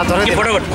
అన్న త్వరగా ఫోటో కొట్టు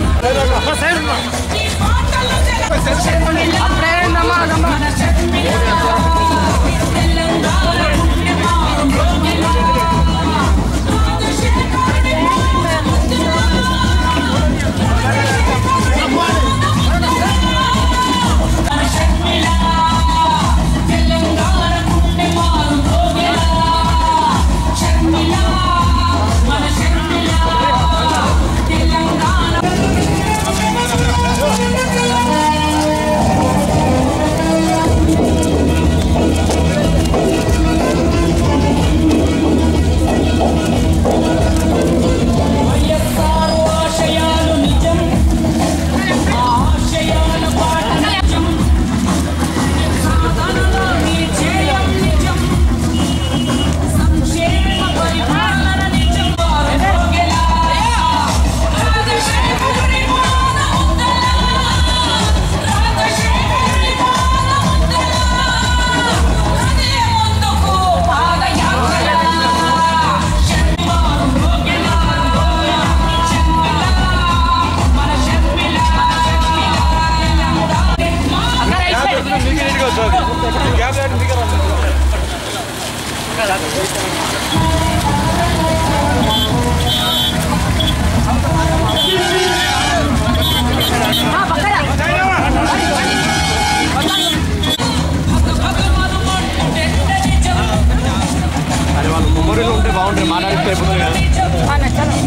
అరే వాళ్ళు మెమొరీలో ఉంటే బాగుంటుంది మాట్లాడితే అయిపోతుంది కదా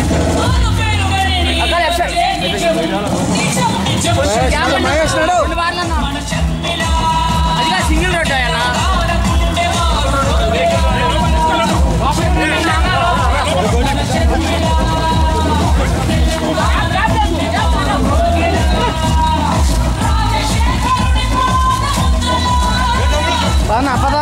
సింగిల్ రోడ్ అయ్యా పదనా పదా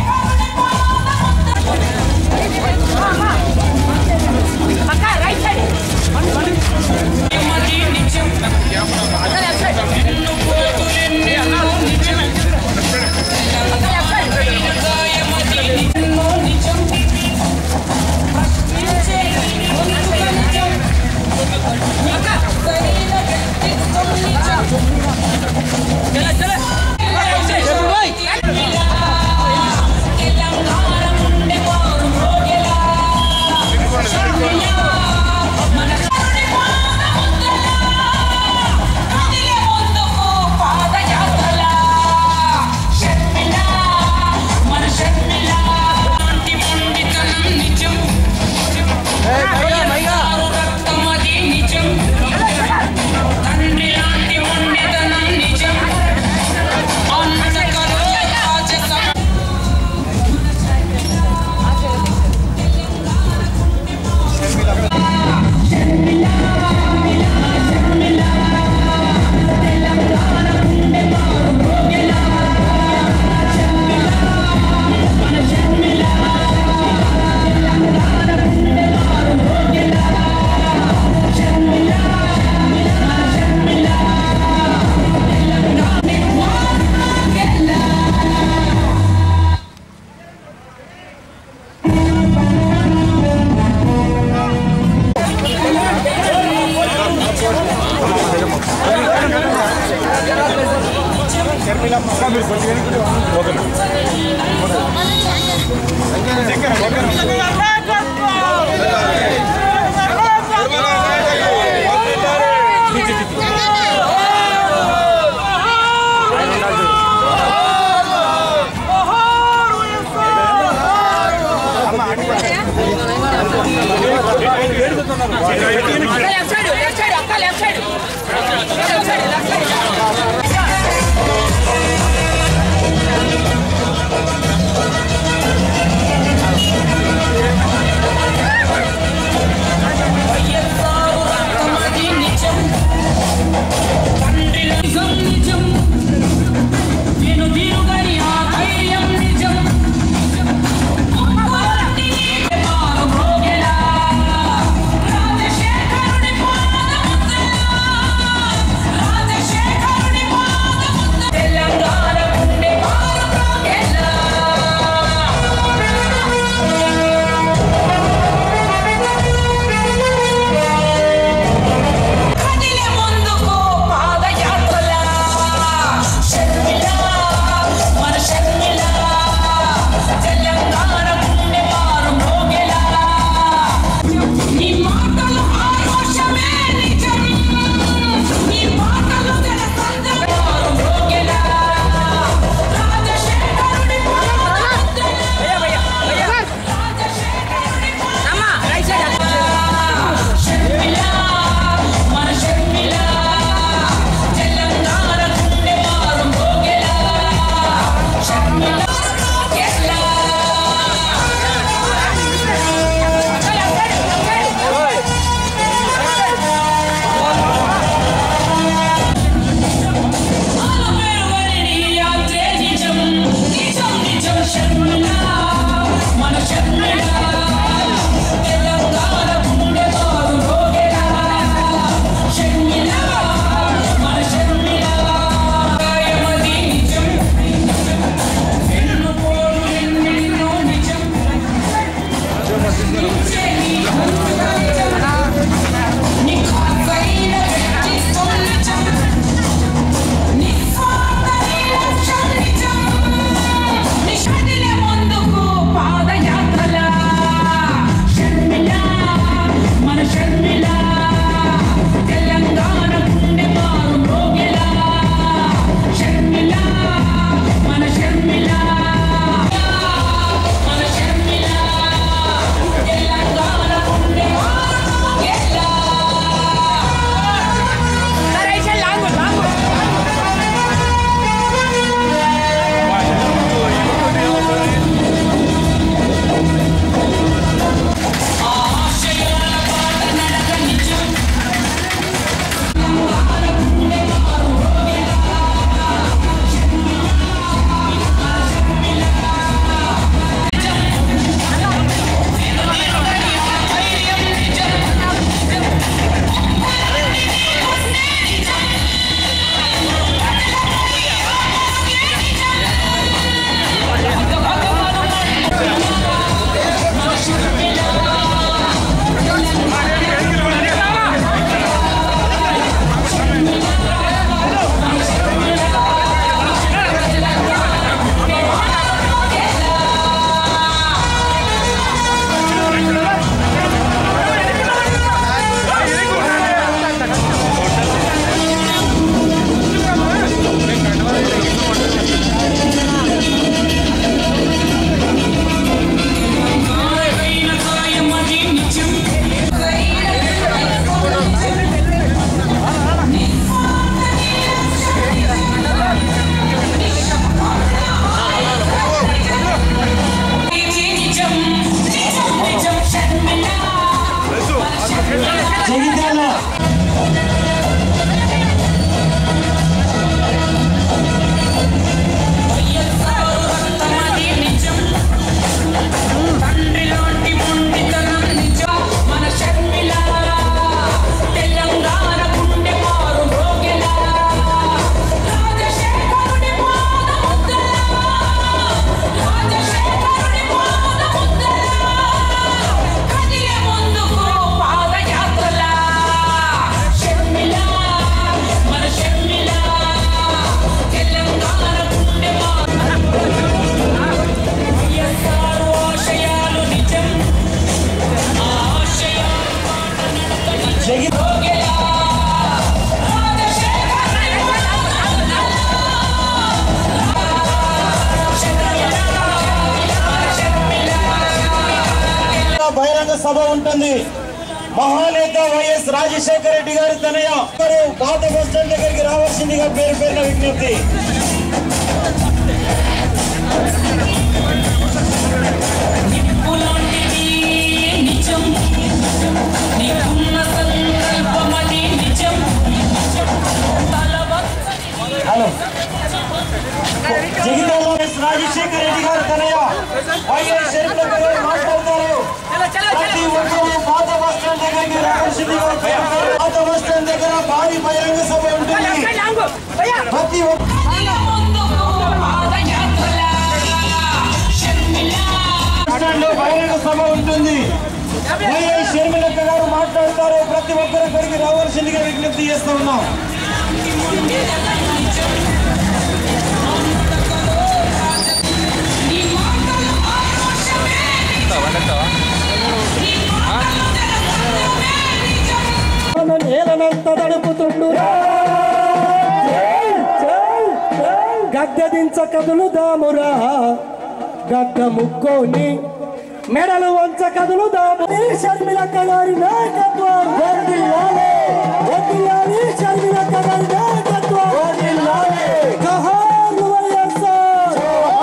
లెఫ్ట్ సైడ్ లెఫ్ట్ సైడ్ అక్క left side left side left side రాజశేఖరుడి పాదముద్ర మన షర్మిల తెలంగాణ గుండె మారు రోగిల రాజశేఖరుడి పాదముద్రల రాజశేఖరుడి పాదముద్రల కదిలే ముందుకు పాదయాత్రల షర్మిల మన షర్మిల తెలంగాణ గుండె మారు వైఎస్ఆర్ ఆశయాలు నిజం బహిరంగ సభ ఉంటుంది మహానేత వైఎస్ రాజశేఖర రెడ్డి గారి తనయ గారు పాత బస్ స్టాండ్ దగ్గరికి రావాల్సిందిగా పేరు పేరున విజ్ఞప్తి నిప్పులాంటిది నిజం నీకున్న సంకల్పమది నిజం తలవత్తని హలో జగిత్యాల వైఎస్ రాజశేఖర రెడ్డి గారు తనయ వైఎస్ షరీఫ్ గారు మాట్లాడతారు ప్రతి ఒక్కరూ పాత బస్ స్టాండ్ దగ్గరికి రావాల్సిందిగా పేరు పేరున పాత బస్ స్టాండ్ దగ్గర భారీ బహిరంగ సభ ఉంటుంది ప్రతి ఒక్క ముందుకు పాదయాత్రల షర్మిల స్టాండ్ లో బహిరంగ సభ ఉంటుంది వైఎస్ షర్మిలక్క గారు మాట్లాడతారు ప్రతి ఒక్కరు ఇక్కడికి రావాల్సిందిగా విజ్ఞప్తి చేస్తూ ఉన్నాం నీ మాటలు ఆక్రోశమే నీ మాటలు తెలంగాణమే నిజం నేలనంత తడుపుతుండురా గద్దెదించ కదులుదామురా గద్ద ముక్కోని మెడలు వంచ కదులుదాము ఈ షర్మిలక్క గారి నాయకత్వం వర్ధిల్లాలి. వర్ధిల్లాలి షర్మిలక్క గారి నాయకత్వం జోహార్లు వైఎస్ఆర్.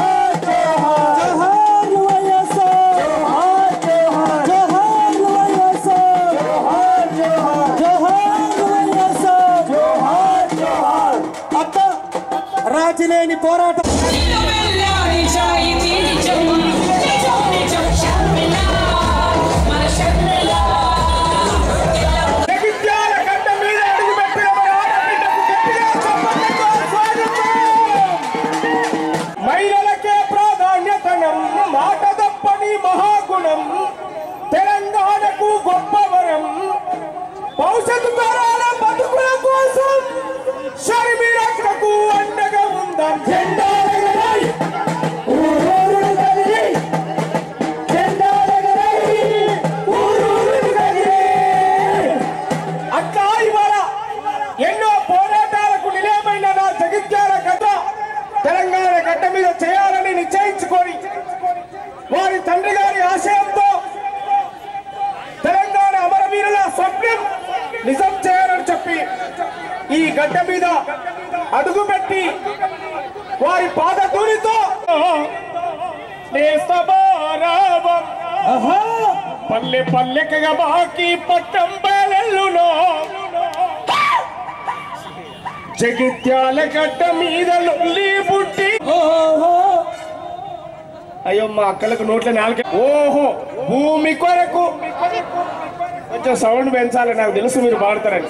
జోహార్లు వైఎస్ఆర్. జోహార్లు వైఎస్ఆర్. జోహార్లు వైఎస్ఆర్. అత్త రాజీలేని పోరాటం నిలవెల్లా నిజాయితీ నిజం నిజం నిజం షర్మిల మన షర్మిల జగిత్యాల గడ్డ మీద అడుగుపెట్టిన మన ఆడబిడ్డకు గట్టిగా చప్పట్లతో స్వాగతం. మహిళలకే ప్రాధాన్యతనం మాట తప్పని మహాగుణం తెలంగాణకు గొప్ప వరం భవిష్యత్తు తరాల బతుకుల కోసం షర్మిలక్కకు అండగా ఉందాం జెండా ఎగరాయి. ఊరూరు కదిలి. జెండా ఎగరాయి. ఊరూరు కదిలి. అట్లా ఇవాళ ఎన్నో పోరాటాలకు నిలయమైన నా జగిత్యాల గడ్డ తెలంగాణ గడ్డ మీద చేయాలని నిశ్చయించుకొని వారి తండ్రి గారి ఆశయంతో తెలంగాణ అమరవీరుల స్వప్నం నిజం చేయాలని చెప్పి ఈ గడ్డ మీద అడుగుపెట్టి వారి పాదధూనితో పల్లె పల్లెకగా బాకి పట్టం బయలులో జగిత్యాల గడ్డ మీద లొల్లి పుట్టి అయ్యో మా అక్కలకు నోట్ల నాలుక ఓహో భూమి కొరకు కొంచెం సౌండ్ పెంచాలి నాకు తెలుసు మీరు పాడతారని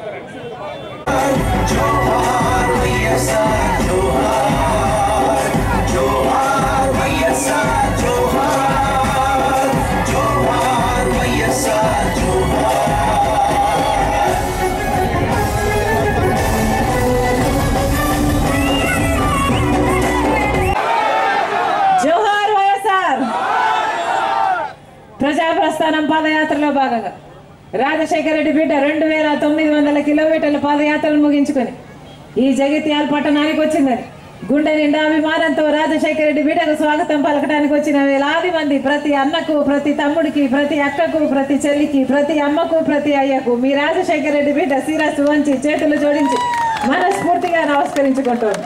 జోహార్ వైఎస్ఆర్ ప్రజా ప్రస్థానం పాదయాత్రలో భాగంగా రాజశేఖర రెడ్డి బిడ్డ రెండు వేల తొమ్మిది వందల కిలోమీటర్ల పాదయాత్రను ముగించుకొని ఈ జగిత్యాల పట్టణానికి వచ్చిందని గుండె నిండా అభిమానంతో రాజశేఖర రెడ్డి బిడ్డకు స్వాగతం పలకడానికి వచ్చిన వేలాది మంది ప్రతి అన్నకు ప్రతి తమ్ముడికి ప్రతి అక్కకు ప్రతి చెల్లికి ప్రతి అమ్మకు ప్రతి అయ్యకు మీ రాజశేఖర రెడ్డి బిడ్డ శిరస్సు వంచి చేతులు జోడించి మనస్ఫూర్తిగా నమస్కరించుకుంటోంది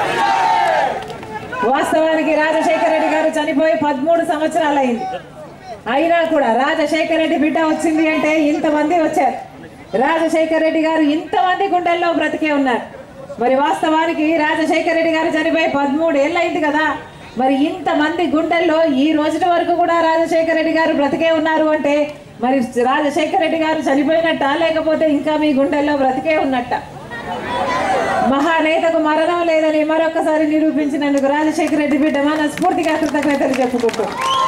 వాస్తవానికి రాజశేఖర రెడ్డి గారు చనిపోయి పదమూడు సంవత్సరాలైంది అయినా కూడా రాజశేఖర రెడ్డి బిడ్డ వచ్చింది అంటే ఇంతమంది వచ్చారు రాజశేఖర రెడ్డి గారు ఇంతమంది గుండెల్లో బ్రతికే ఉన్నారు మరి వాస్తవానికి రాజశేఖర రెడ్డి గారు చనిపోయి పదమూడు ఏళ్ళు అయింది కదా మరి ఇంతమంది గుండెల్లో ఈ రోజుటి వరకు కూడా రాజశేఖర రెడ్డి గారు బ్రతికే ఉన్నారు అంటే మరి రాజశేఖర రెడ్డి గారు చనిపోయినట్ట లేకపోతే ఇంకా మీ గుండెల్లో బ్రతికే ఉన్నట్ట మహానేతకు మరణం లేదని మరొకసారి నిరూపించినందుకు రాజశేఖర రెడ్డి బిడ్డ మన స్ఫూర్తిగా కృతజ్ఞతలు చెప్పుకుంటూ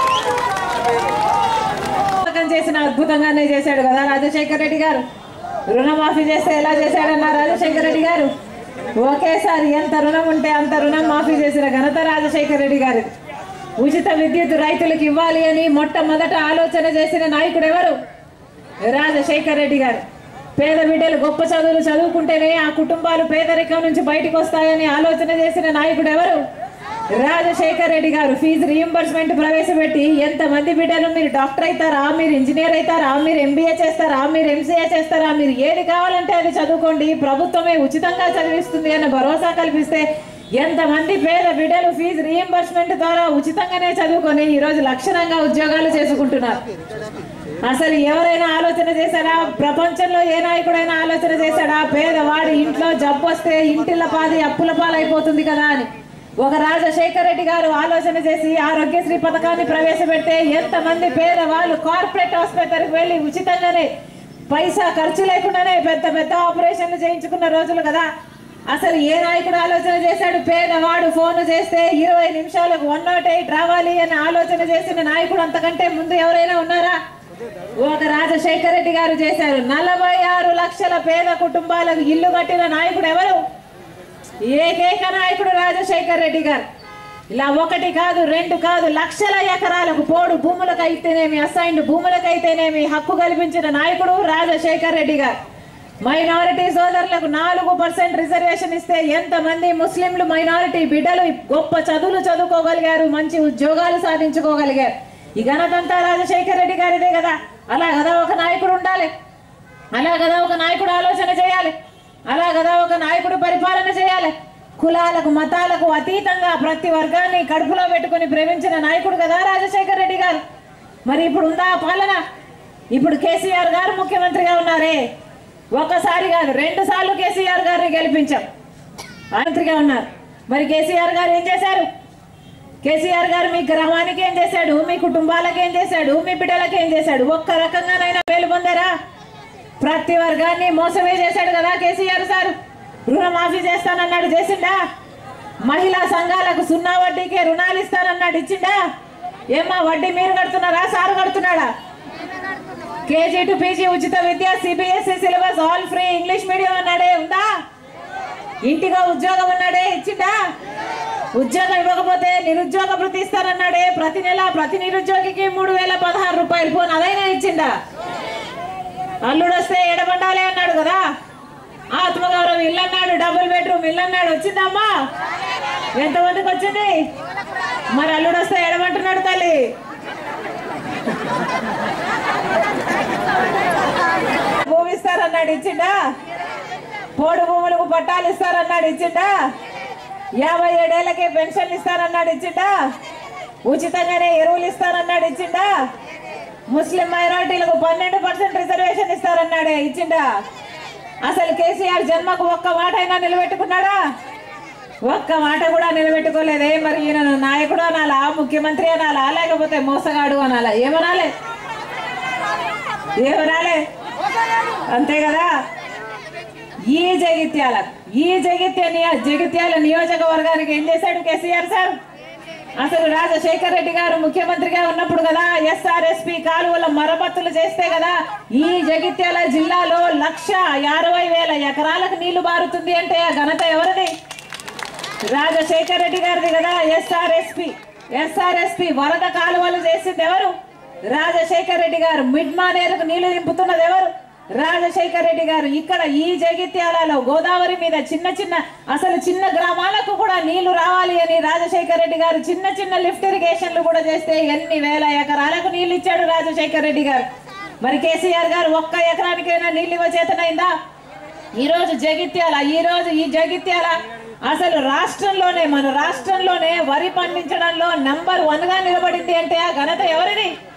పథకం చేసిన అద్భుతంగానే చేశాడు కదా రాజశేఖర రెడ్డి గారు రుణమాఫీ చేస్తే ఎలా చేశాడన్న రాజశేఖర రెడ్డి గారు ఒకేసారి ఎంత రుణం ఉంటే అంత రుణం మాఫీ చేసిన ఘనత రాజశేఖర రెడ్డి గారు ఉచిత విద్యుత్ రైతులకు ఇవ్వాలి అని మొట్టమొదట ఆలోచన చేసిన నాయకుడు ఎవరు రాజశేఖర రెడ్డి గారు పేద బిడ్డలు గొప్ప చదువులు చదువుకుంటేనే ఆ కుటుంబాలు పేదరికం నుంచి బయటకు వస్తాయని ఆలోచన చేసిన నాయకుడు ఎవరు రాజశేఖర రెడ్డి గారు ఫీజు రీఎంబర్స్మెంట్ ప్రవేశపెట్టి ఎంతమంది బిడ్డలు మీరు డాక్టర్ అవుతారా మీరు ఇంజనీర్ అవుతారా మీరు ఎంబీఏ చేస్తారా మీరు ఎంసీఏ చేస్తారా మీరు ఏది కావాలంటే అది చదువుకోండి ప్రభుత్వమే ఉచితంగా చదివిస్తుంది అన్న భరోసా కల్పిస్తే ఎంతమంది పేద బిడ్డలు ఫీజు రీఎంబర్స్మెంట్ ద్వారా ఉచితంగానే చదువుకొని ఈరోజు లక్షణంగా ఉద్యోగాలు చేసుకుంటున్నారు అసలు ఎవరైనా ఆలోచన చేశారా ప్రపంచంలో ఏ నాయకుడైనా ఆలోచన చేశాడా పేదవాడి ఇంట్లో జబ్బు వస్తే ఇంటిల పాది అప్పుల పాలైపోతుంది కదా అని ఒక రాజశేఖర రెడ్డి గారు ఆలోచన చేసి ఆరోగ్యశ్రీ పథకాన్ని ప్రవేశపెడితే ఎంతమంది పేదవాళ్ళు కార్పొరేట్ హాస్పిటల్కి వెళ్ళి ఉచితంగానే పైసా ఖర్చు లేకుండానే పెద్ద పెద్ద ఆపరేషన్లు చేయించుకున్న రోజులు కదా అసలు ఏ నాయకుడు ఆలోచన చేశాడు పేదవాడు ఫోన్ చేస్తే ఇరవై నిమిషాలకు వన్ నాట్ ఎయిట్ రావాలి అని ఆలోచన చేసిన నాయకుడు అంతకంటే ముందు ఎవరైనా ఉన్నారా ఒక రాజశేఖర రెడ్డి గారు చేశారు నలభై ఆరు లక్షల పేద కుటుంబాలకు ఇల్లు కట్టిన నాయకుడు ఎవరు ఏకైక నాయకుడు రాజశేఖర రెడ్డి గారు ఇలా ఒకటి కాదు రెండు కాదు లక్షల ఎకరాలకు పోడు భూములకు అయితేనేమి అసైన్డ్ భూములకు అయితేనేమి హక్కు కల్పించిన నాయకుడు రాజశేఖర రెడ్డి గారు మైనారిటీ సోదరులకు నాలుగు పర్సెంట్ రిజర్వేషన్ ఇస్తే ఎంతమంది ముస్లింలు మైనారిటీ బిడ్డలు గొప్ప చదువులు చదువుకోగలిగారు మంచి ఉద్యోగాలు సాధించుకోగలిగారు ఈ ఘనతంతా రాజశేఖర రెడ్డి గారిదే కదా అలా కదా ఒక నాయకుడు ఉండాలి అలా కదా ఒక నాయకుడు ఆలోచన చేయాలి అలా కదా ఒక నాయకుడు పరిపాలన చేయాలి కులాలకు మతాలకు అతీతంగా ప్రతి వర్గాన్ని కడుపులో పెట్టుకుని ప్రేమించిన నాయకుడు కదా రాజశేఖర రెడ్డి గారు మరి ఇప్పుడు ఉందా ఆ పాలన ఇప్పుడు కేసీఆర్ గారు ముఖ్యమంత్రిగా ఉన్నారే ఒక్కసారి కాదు రెండు సార్లు కేసీఆర్ గారిని గెలిపించాం మంత్రిగా ఉన్నారు మరి కేసీఆర్ గారు ఏం చేశారు కేసీఆర్ గారు మీ గ్రామానికి ఏం చేశాడు మీ కుటుంబాలకు ఏం చేశాడు మీ బిడ్డలకు ఏం చేశాడు ఒక్క రకంగానైనా మేలు పొందారా ప్రతి వర్గాన్ని మోసమే చేశాడు కదా కేసీఆర్ సార్ రుణమాఫీ చేస్తానన్నాడు చేసిండా మహిళా సంఘాలకు సున్నా వడ్డీకే రుణాలు ఇస్తానన్నాడు ఇచ్చిండా ఏమ్మా వడ్డీ మీరు కడుతున్నారా సారు కడుతున్నాడా కేజీ టు పీజీ ఉచిత విద్య CBSE syllabus all free English medium అన్నాడే ఉందా ఇంటిగా ఉద్యోగం అన్నాడే ఇచ్చిండా ఉద్యోగం ఇవ్వకపోతే నిరుద్యోగ భృతి ఇస్తానన్నాడే ప్రతి నెల ప్రతి నిరుద్యోగికి మూడు వేల పదహారు రూపాయలు పోను అదైనా ఇచ్చిండా అల్లుడు వస్తే ఎడబండాలి అన్నాడు కదా ఆత్మగౌరవం ఇల్లు అన్నాడు డబుల్ బెడ్రూమ్ ఇల్లు అన్నాడు వచ్చిందమ్మా ఎంతమందికి వచ్చింది మరి అల్లుడు వస్తే ఎడమంటున్నాడు తల్లి భూమి ఇస్తారన్నాడు ఇచ్చిండా పోడు భూములకు పట్టాలు ఇస్తారన్నాడు ఇచ్చిండా యాభై ఏడేళ్లకే పెన్షన్లు ఇస్తారన్నాడు ఇచ్చిండా ఉచితంగానే ఎరువులు ఇస్తారన్నాడు ఇచ్చిండా ముస్లిం మైనారిటీలకు పన్నెండు పర్సెంట్ రిజర్వేషన్ ఇస్తారన్నాడే ఇచ్చిండా అసలు కేసీఆర్ జన్మకు ఒక్క మాట అయినా నిలబెట్టుకున్నాడా ఒక్క మాట కూడా నిలబెట్టుకోలేదే మరి ఈయన నాయకుడు అనాలా ముఖ్యమంత్రి అనాలా లేకపోతే మోసగాడు అనాలా ఏమనాలే ఏమనాలే అంతే కదా ఈ జగిత్యాల ఈ జగిత్య నియ- జగిత్యాల నియోజకవర్గానికి ఏం చేశాడు కేసీఆర్ సార్ అసలు రాజశేఖర్ రెడ్డి గారు ముఖ్యమంత్రిగా ఉన్నప్పుడు కదా ఎస్ఆర్ఎస్పి కాలువల మరమ్మతులు చేస్తే కదా ఈ జగిత్యాల జిల్లాలో లక్ష అరవై వేల ఎకరాలకు నీళ్లు బారుతుంది అంటే ఆ ఘనత ఎవరిది రాజశేఖర్ రెడ్డి గారిది కదా ఎస్ఆర్ఎస్పి ఎస్ఆర్ఎస్పి వరద కాలువలు చేసింది ఎవరు రాజశేఖర్ రెడ్డి గారు మిడ్ మానేరుకు నీళ్లు నింపుతున్నది ఎవరు రాజశేఖర్ రెడ్డి గారు ఇక్కడ ఈ జగిత్యాలలో గోదావరి మీద చిన్న చిన్న అసలు చిన్న గ్రామాలకు కూడా నీళ్లు రావాలి అని రాజశేఖర్ రెడ్డి గారు చిన్న చిన్న లిఫ్ట్ ఇరిగేషన్లు కూడా చేస్తే ఎన్ని వేల ఎకరాలకు నీళ్లు ఇచ్చాడు రాజశేఖర్ రెడ్డి గారు మరి కేసీఆర్ గారు ఒక్క ఎకరానికైనా నీళ్ళు ఇవ్వ చేతనైందా ఈ రోజు జగిత్యాల ఈ రోజు ఈ జగిత్యాల అసలు రాష్ట్రంలోనే మన రాష్ట్రంలోనే వరి పండించడంలో నంబర్ వన్ గా నిలబడింది అంటే ఆ ఘనత ఎవరిది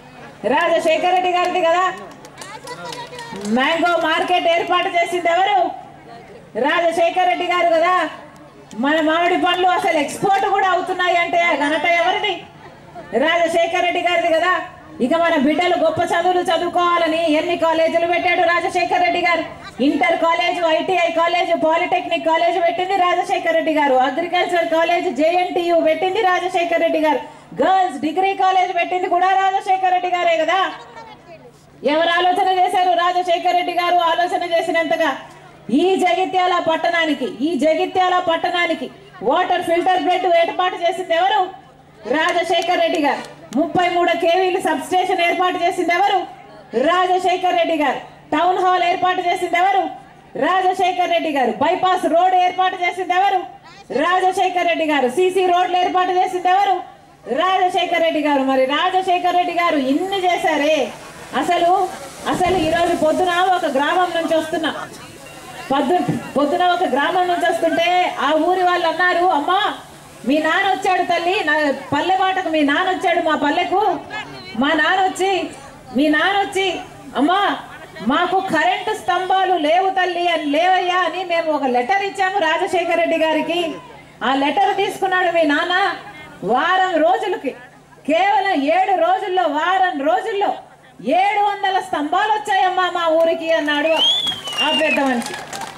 రాజశేఖర రెడ్డి గారిది కదా మ్యాంగో మార్కెట్ ఏర్పాటు చేసింది ఎవరు రాజశేఖర రెడ్డి గారు కదా మన మామిడి పండ్లు అసలు ఎక్స్పోర్ట్ కూడా అవుతున్నాయి అంటే ఆ ఘనత ఎవరిది రాజశేఖర రెడ్డి గారిది కదా ఇక మన బిడ్డలు గొప్ప చదువులు చదువుకోవాలని ఎన్ని కాలేజీలు పెట్టాడు Rajasekhara Reddy garu inter college ITI college polytechnic college పెట్టింది రాజశేఖర రెడ్డి గారు అగ్రికల్చర్ కాలేజ్ జేఎన్టీయు పెట్టింది రాజశేఖర రెడ్డి గారు గర్ల్స్ డిగ్రీ కాలేజ్ పెట్టింది కూడా రాజశేఖర రెడ్డి గారే కదా ఎవరు ఆలోచన చేశారు రాజశేఖర రెడ్డి గారు ఆలోచన చేసినంతగా ఈ జగిత్యాల పట్టణానికి ఈ జగిత్యాల పట్టణానికి వాటర్ ఫిల్టర్ బ్లడ్ ఏర్పాటు చేసింది ఎవరు రాజశేఖర్ రెడ్డి గారు ముప్పై మూడు కేవీలు సబ్ స్టేషన్ ఏర్పాటు చేసింది ఎవరు రాజశేఖర్ రెడ్డి గారు టౌన్ హాల్ ఏర్పాటు చేసింది ఎవరు రాజశేఖర్ రెడ్డి గారు బైపాస్ రోడ్ ఏర్పాటు చేసింది ఎవరు రాజశేఖర్ రెడ్డి గారు సిసి రోడ్లు ఏర్పాటు చేసింది ఎవరు రాజశేఖర్ రెడ్డి గారు మరి రాజశేఖర్ రెడ్డి గారు ఇన్ని చేశారే అసలు అసలు ఈరోజు పొద్దున ఒక గ్రామం నుంచి వస్తున్నా పొద్దు పొద్దున ఒక గ్రామం నుంచి వస్తుంటే ఆ ఊరి వాళ్ళు అన్నారు అమ్మా మీ నాన్న వచ్చాడు తల్లి నా పల్లె బాటకు మీ నాన్న వచ్చాడు మా పల్లెకు మా నాన్న వచ్చి మీ నాన్న వచ్చి అమ్మా మాకు కరెంటు స్తంభాలు లేవు తల్లి అని లేవయ్యా అని మేము ఒక లెటర్ ఇచ్చాము రాజశేఖర రెడ్డి గారికి ఆ లెటర్ తీసుకున్నాడు మీ నాన్న వారం రోజులకి కేవలం ఏడు రోజుల్లో వారం రోజుల్లో ఏడు వందల స్తంభాలు వచ్చాయమ్మా మా ఊరికి అన్నాడు ఆ పెద్ద మనిషి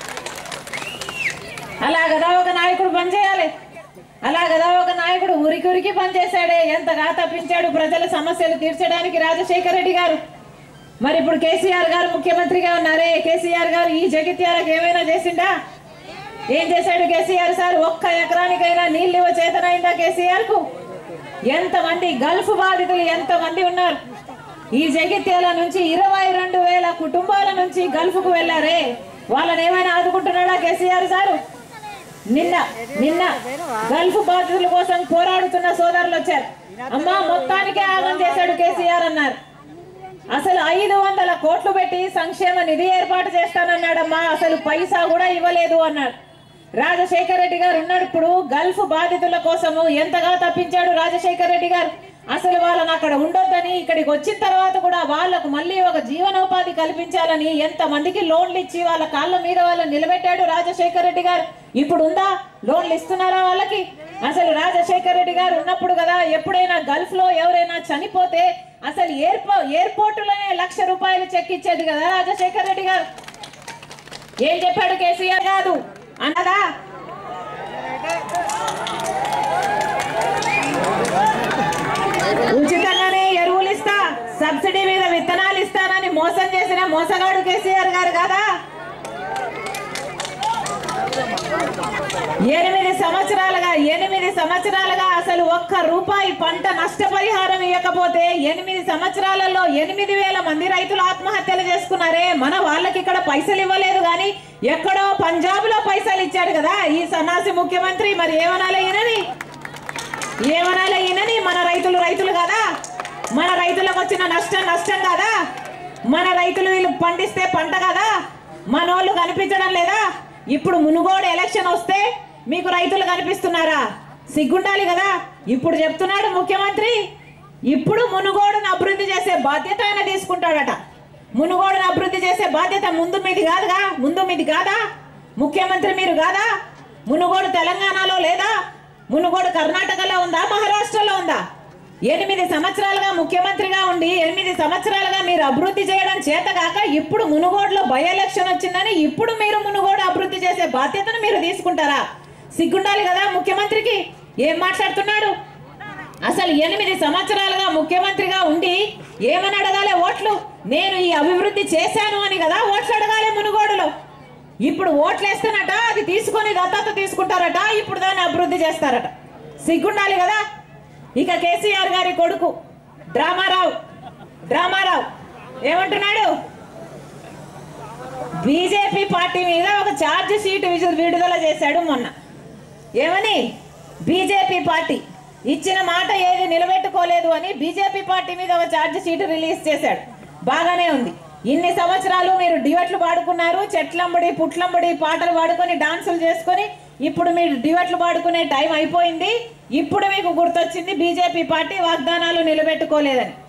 అలా కదా ఒక నాయకుడు పనిచేయాలి అలా కదా ఒక నాయకుడు ఉరికి ఉరికి పనిచేశాడే ఎంతగా తప్పించాడు ప్రజల సమస్యలు తీర్చడానికి రాజశేఖర రెడ్డి గారు మరి ఇప్పుడు కేసీఆర్ గారు ముఖ్యమంత్రిగా ఉన్నారే కేసీఆర్ గారు ఈ జగిత్యాలకు ఏమైనా చేసిండా ఏం చేశాడు కేసీఆర్ సార్ ఒక్క ఎకరానికైనా నీళ్ళు ఇవ్వ చేతనైందా కేసీఆర్ కు ఎంతమంది గల్ఫ్ బాధితులు ఎంతమంది ఉన్నారు ఈ జగిత్యాల నుంచి ఇరవై రెండు వేల కుటుంబాల నుంచి గల్ఫ్ కు వెళ్లారే వాళ్ళని ఏమైనా ఆదుకుంటున్నాడా కేసీఆర్ సారు నిన్న నిన్న గల్ఫ్ బాధితుల కోసం పోరాడుతున్న సోదరులు వచ్చారు అమ్మా మొత్తానికే ఆగం చేశాడు కేసీఆర్ అన్నారు అసలు ఐదు వందల కోట్లు పెట్టి సంక్షేమ నిధి ఏర్పాటు చేస్తానన్నాడమ్మా అసలు పైసా కూడా ఇవ్వలేదు అన్నాడు రాజశేఖర రెడ్డి గారు ఉన్నప్పుడు గల్ఫ్ బాధితుల కోసము ఎంతగా తప్పించాడు రాజశేఖర రెడ్డి గారు అసలు వాళ్ళని అక్కడ ఉండొద్దని ఇక్కడికి వచ్చిన తర్వాత కూడా వాళ్ళకు మళ్ళీ ఒక జీవనోపాధి కల్పించాలని ఎంత మందికి లోన్లు ఇచ్చి వాళ్ళ కాళ్ళ మీద వాళ్ళని నిలబెట్టాడు రాజశేఖర రెడ్డి గారు ఇప్పుడు ఉందా లోన్లు ఇస్తున్నారా వాళ్ళకి అసలు రాజశేఖర రెడ్డి గారు ఉన్నప్పుడు కదా ఎప్పుడైనా గల్ఫ్ లో ఎవరైనా చనిపోతే అసలు ఎయిర్పో ఎయిర్పోర్టులోనే లక్ష రూపాయలు చెక్ ఇచ్చేది కదా రాజశేఖర రెడ్డి గారు ఏం చెప్పాడు కేసీఆర్ కాదు అన్నదా ఉచితంగానే ఎరువులు ఇస్తా సబ్సిడీ మీద విత్తనాలు ఇస్తానని మోసం చేసిన మోసగాడు కేసీఆర్ గారు కదా ఎనిమిది సంవత్సరాలుగా ఎనిమిది సంవత్సరాలుగా అసలు ఒక్క రూపాయి పంట నష్టపరిహారం ఇవ్వకపోతే ఎనిమిది సంవత్సరాలలో ఎనిమిది వేల మంది రైతులు ఆత్మహత్యలు చేసుకున్నారే మన వాళ్ళకి ఇక్కడ పైసలు ఇవ్వలేదు కానీ ఎక్కడో పంజాబ్ లో పైసలు ఇచ్చాడు కదా ఈ సన్నాసి ముఖ్యమంత్రి మరి ఏమనాలి ఈయనని ఏమనాలి ఈయనని మన రైతులు రైతులు కదా మన రైతులకు వచ్చిన నష్టం నష్టం కదా మన రైతులు వీళ్ళు పండిస్తే పంట కదా మనోళ్ళు కనిపించడం లేదా ఇప్పుడు మునుగోడు ఎలక్షన్ వస్తే మీకు రైతులు కనిపిస్తున్నారా సిగ్గుండాలి కదా ఇప్పుడు చెప్తున్నాడు ముఖ్యమంత్రి ఇప్పుడు మునుగోడును అభివృద్ధి చేసే బాధ్యత ఆయన తీసుకుంటాడట మునుగోడును అభివృద్ధి చేసే బాధ్యత ముందు మీది కాదుగా ముందు మీది కాదా ముఖ్యమంత్రి మీరు కాదా మునుగోడు తెలంగాణలో లేదా మునుగోడు కర్ణాటకలో ఉందా మహారాష్ట్రలో ఉందా ఎనిమిది సంవత్సరాలుగా ముఖ్యమంత్రిగా ఉండి ఎనిమిది సంవత్సరాలుగా మీరు అభివృద్ధి చేయడం చేతగాక ఇప్పుడు మునుగోడులో బై ఎలక్షన్ వచ్చిందని ఇప్పుడు మీరు మునుగోడు అభివృద్ధి చేసే బాధ్యతను మీరు తీసుకుంటారా సిగ్గుండాలి కదా ముఖ్యమంత్రికి ఏం మాట్లాడుతున్నాడు అసలు ఎనిమిది సంవత్సరాలుగా ముఖ్యమంత్రిగా ఉండి ఏమని అడగాలి ఓట్లు నేను ఈ అభివృద్ధి చేశాను అని కదా ఓట్లు అడగాలి మునుగోడులో ఇప్పుడు ఓట్లు వేస్తానట అది తీసుకొని దత్తత తీసుకుంటారట ఇప్పుడు దాన్ని అభివృద్ధి చేస్తారట సిగ్గుండాలి కదా ఇక కేసీఆర్ గారి కొడుకు డ్రామారావు డ్రామారావు ఏమంటున్నాడు బీజేపీ పార్టీ మీద ఒక ఛార్జ్ షీట్ విజు- విడుదల చేశాడు మొన్న ఏమని బీజేపీ పార్టీ ఇచ్చిన మాట ఏది నిలబెట్టుకోలేదు అని బీజేపీ పార్టీ మీద ఒక ఛార్జ్ షీట్ రిలీజ్ చేశాడు బాగానే ఉంది ఇన్ని సంవత్సరాలు మీరు డివెట్లు పాడుకున్నారు చెట్లంబడి పుట్లంబడి పాటలు పాడుకొని డాన్సులు చేసుకొని ఇప్పుడు మీరు డివెట్లు పాడుకునే టైం అయిపోయింది ఇప్పుడు మీకు గుర్తొచ్చింది బీజేపీ పార్టీ వాగ్దానాలు నిలబెట్టుకోలేదని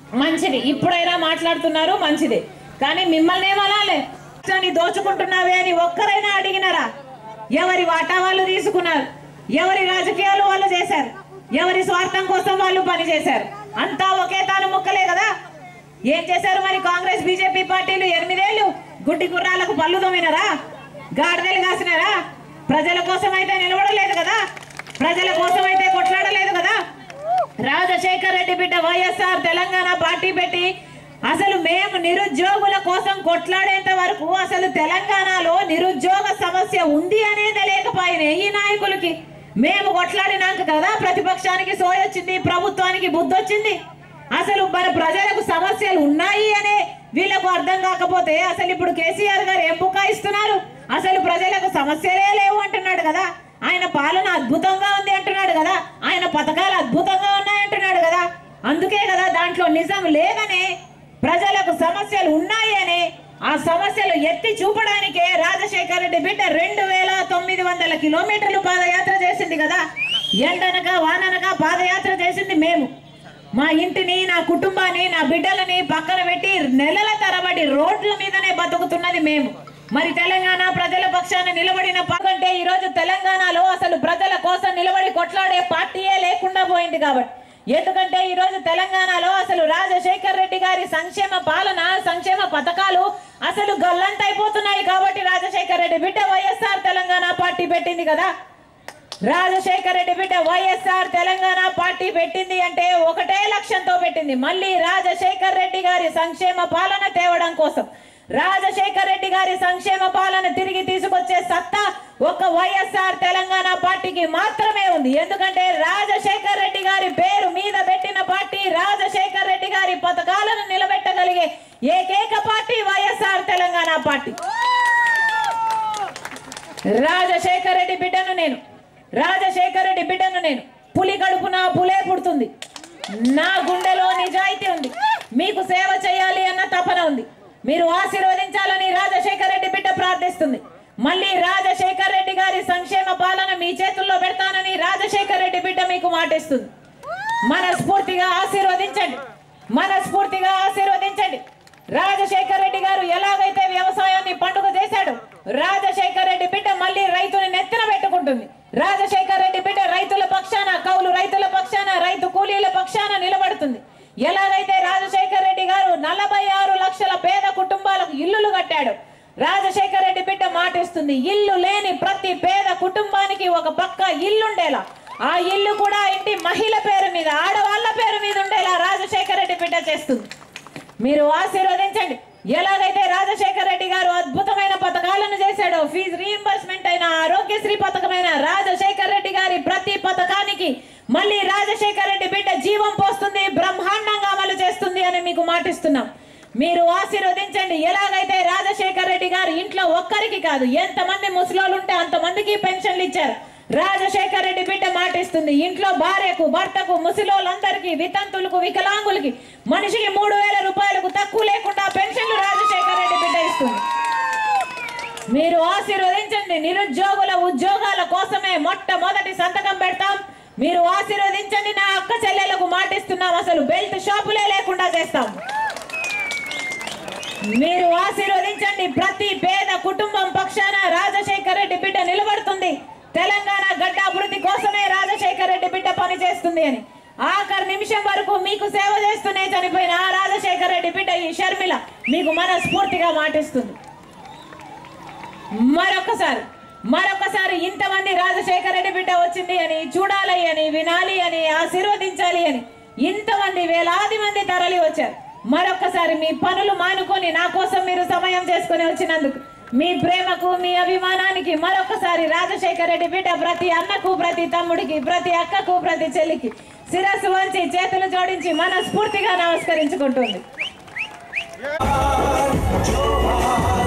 మంచిది ఇప్పుడైనా మాట్లాడుతున్నారు మంచిది కానీ మిమ్మల్ని ఏమనాలే రాష్ట్రాన్ని దోచుకుంటున్నావే అని ఒక్కరైనా అడిగినారా ఎవరి వాటా వాళ్ళు తీసుకున్నారు ఎవరి రాజకీయాలు వాళ్ళు చేశారు ఎవరి స్వార్థం కోసం వాళ్ళు పనిచేశారు అంతా ఒకే తాను ముక్కలే కదా ఏం చేశారు మరి కాంగ్రెస్ బీజేపీ పార్టీలు ఎనిమిదేళ్లు గుడ్డి గుర్రాలకు పళ్ళు తోమినారా గాడిదలు కాసినారా ప్రజల కోసం అయితే నిలబడలేదు కదా ప్రజల కోసం అయితే కొట్లాడలేదు కదా రాజశేఖర్ రెడ్డి బిడ్డ వైఎస్ఆర్ తెలంగాణ పార్టీ పెట్టి అసలు మేము నిరుద్యోగుల కోసం కొట్లాడేంత వరకు అసలు తెలంగాణలో నిరుద్యోగ సమస్య ఉంది అనేది లేకపోయినా ఈ నాయకులకి మేము కొట్లాడినాక కదా ప్రతిపక్షానికి సోయొచ్చింది ప్రభుత్వానికి బుద్ధి వచ్చింది అసలు మన ప్రజలకు సమస్యలు ఉన్నాయి అనే వీళ్ళకు అర్థం కాకపోతే అసలు ఇప్పుడు కేసీఆర్ గారు ఏం బుకాయిస్తున్నారు అసలు ప్రజలకు సమస్యలే లేవు అంటున్నాడు కదా ఆయన పాలన అద్భుతంగా ఉంది అంటున్నాడు కదా ఆయన పథకాలు అద్భుతంగా ఉన్నాయి అంటున్నాడు కదా అందుకే కదా దాంట్లో నిజం లేదని ప్రజలకు సమస్యలు ఉన్నాయి అని ఆ సమస్యలు ఎత్తి చూపడానికే రాజశేఖర రెడ్డి బిడ్డ రెండు వేల తొమ్మిది వందల కిలోమీటర్లు పాదయాత్ర చేసింది కదా ఎండనక వాననక పాదయాత్ర చేసింది మేము మా ఇంటిని నా కుటుంబాన్ని నా బిడ్డలని పక్కన పెట్టి నెలల తరబడి రోడ్ల మీదనే బతుకుతున్నది మేము మరి తెలంగాణ ప్రజల పక్షాన నిలబడిన పాకంటే ఈ రోజు తెలంగాణలో అసలు ప్రజల కోసం నిలబడి కొట్లాడే పార్టీయే లేకుండా పోయింది కాబట్టి ఎందుకంటే ఈ రోజు తెలంగాణలో అసలు రాజశేఖర్ రెడ్డి గారి సంక్షేమ పాలన సంక్షేమ పథకాలు అసలు గల్లంతైపోతున్నాయి కాబట్టి రాజశేఖర్ రెడ్డి బిడ్డ వైఎస్ఆర్ తెలంగాణ పార్టీ పెట్టింది కదా రాజశేఖర రెడ్డి బిడ్డ వైఎస్ఆర్ తెలంగాణ పార్టీ పెట్టింది అంటే ఒకటే లక్ష్యంతో పెట్టింది మళ్ళీ రాజశేఖర్ రెడ్డి గారి సంక్షేమ పాలన తేవడం కోసం రాజశేఖర్ రెడ్డి గారి సంక్షేమ పాలన తిరిగి తీసుకొచ్చే సత్తా ఒక వైఎస్ఆర్ తెలంగాణ పార్టీకి మాత్రమే ఉంది ఎందుకంటే రాజశేఖర్ రెడ్డి గారి పేరు మీద పెట్టిన పార్టీ రాజశేఖర్ రెడ్డి గారి పథకాలను నిలబెట్టగలిగే ఏకైక పార్టీ వైఎస్ఆర్ తెలంగాణ పార్టీ రాజశేఖర్ రెడ్డి బిడ్డను నేను రాజశేఖర్ రెడ్డి బిడ్డను నేను పులి కడుపున పులే పుడుతుంది నా గుండెలో నిజాయితీ ఉంది మీకు సేవ చేయాలి అన్న తపన ఉంది మీరు ఆశీర్వదించాలని రాజశేఖర్ రెడ్డి బిడ్డ ప్రార్థిస్తుంది మళ్ళీ రాజశేఖర్ రెడ్డి గారి సంక్షేమ పాలన మీ చేతుల్లో పెడతానని రాజశేఖర్ రెడ్డి బిడ్డ మీకు మాటిస్తుంది మనస్ఫూర్తిగా ఆశీర్వదించండి మనస్ఫూర్తిగా ఆశీర్వదించండి రాజశేఖర్ రెడ్డి గారు ఎలాగైతే వ్యవసాయాన్ని పండుగ చేశాడు రాజశేఖర్ రెడ్డి బిడ్డ మళ్ళీ రైతుని నెత్తిన పెట్టుకుంటుంది రాజశేఖర్ రెడ్డి బిడ్డ రైతుల పక్షాన కౌలు రైతుల పక్షాన రైతు కూలీల పక్షాన నిలబడుతుంది ఎలాగైతే రాజశేఖర్ రెడ్డి గారు నలభై ఆరు లక్షల పేద కుటుంబాలకు ఇల్లులు కట్టాడు రాజశేఖర్ రెడ్డి బిడ్డ మాటిస్తుంది ఇల్లు లేని ప్రతి పేద కుటుంబానికి ఒక పక్క ఇల్లుండేలా ఆ ఇల్లు కూడా ఇంటి మహిళ పేరు మీద ఆడవాళ్ళ పేరు మీద ఉండేలా రాజశేఖర్ రెడ్డి బిడ్డ చేస్తుంది మీరు ఆశీర్వదించండి ఎలాగైతే రాజశేఖర్ రెడ్డి గారు అద్భుతమైన పథకాలను చేశాడో ఫీజు రీఎంబర్స్మెంట్ అయిన ఆరోగ్యశ్రీ పథకమైన రాజశేఖర్ రెడ్డి గారి ప్రతి పథకానికి మళ్ళీ రాజశేఖర్ రెడ్డి బిడ్డ జీవం పోస్తుంది బ్రహ్మాండంగా అమలు చేస్తుంది అని మీకు మాటిస్తున్నాం మీరు ఆశీర్వదించండి ఎలాగైతే రాజశేఖర్ రెడ్డి గారు ఇంట్లో ఒక్కరికి కాదు ఎంతమంది ముసలోళ్ళు ఉంటే అంతమందికి పెన్షన్లు ఇచ్చారు రాజశేఖర్ రెడ్డి బిడ్డ మాటిస్తుంది ఇంట్లో భార్యకు భర్తకు ముసలోళ్ళందరికీ వితంతులకు వికలాంగులకి మనిషికి మూడు వేల రూపాయలకు తక్కువ లేకుండా పెన్షన్లు రాజశేఖర్ రెడ్డి బిడ్డ ఇస్తుంది మీరు ఆశీర్వదించండి నిరుద్యోగుల ఉద్యోగాల కోసమే మొట్టమొదటి సంతకం పెడతాం మీరు ఆశీర్వదించండి నా అక్క చెల్లెలకు మాటిస్తున్నాం అసలు బెల్ట్ షాపులే లేకుండా చేస్తాం మీరు ఆశీర్వదించండి ప్రతి పేద కుటుంబం పక్షాన రాజశేఖర్ రెడ్డి బిడ్డ నిలబడుతుంది తెలంగాణ గడ్డ అభివృద్ధి కోసమే రాజశేఖర్ రెడ్డి బిడ్డ పని చేస్తుంది అని ఆఖరి నిమిషం వరకు మీకు సేవ చేస్తూనే చనిపోయిన ఆ రాజశేఖర్ రెడ్డి బిడ్డ ఈ షర్మిల మీకు మనస్ఫూర్తిగా మాటిస్తుంది మరొకసారి మరొకసారి ఇంతమంది రాజశేఖర రెడ్డి బిడ్డ వచ్చింది అని చూడాలి అని వినాలి అని ఆశీర్వదించాలి అని ఇంతమంది వేలాది మంది తరలి వచ్చారు మరొకసారి మీ పనులు మానుకొని నా కోసం మీరు సమయం చేసుకొని వచ్చినందుకు మీ ప్రేమకు మీ అభిమానానికి మరొకసారి రాజశేఖర రెడ్డి బిడ్డ ప్రతి అన్నకు ప్రతి తమ్ముడికి ప్రతి అక్కకు ప్రతి చెల్లికి శిరస్సు వంచి చేతులు జోడించి మనస్ఫూర్తిగా నమస్కరించుకుంటుంది జోహార్